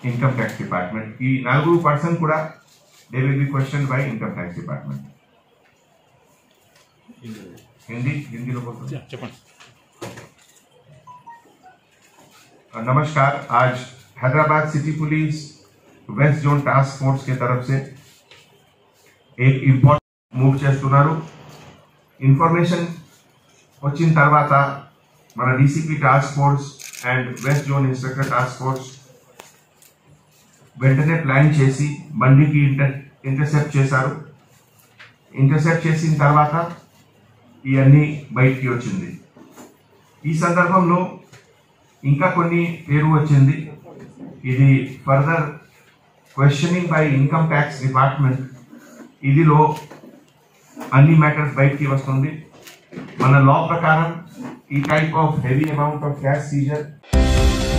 income tax department ఈ నలుగురు person కూడా they will be question by income tax department Hindi Hindi लोगों को చెప్పండి नमस्कार आज Hyderabad city police west zone task force के तरफ से एक ఇంపార్టెంట్ మూవ్ చేస్తున్నారు ఇన్ఫర్మేషన్ వచ్చిన తర్వాత మన DCP task force and west zone inspector task force వెంటనే ప్లాన్ చేసి బండికి ఇంటర్ ఇంటర్సెప్ట్ చేశారు ఇంటర్సెప్ట్ చేసిన తర్వాత ఇవన్నీ బయటికి వచ్చింది ఈ సందర్భంలో ఇంకా కొన్ని పేరు వచ్చింది ఇది further questioning by income tax department ఇదిలో అన్ని మ్యాటర్స్ బయటికి వస్తుంది మన లా ప్రకారం ఈ type of heavy amount of cash Caesar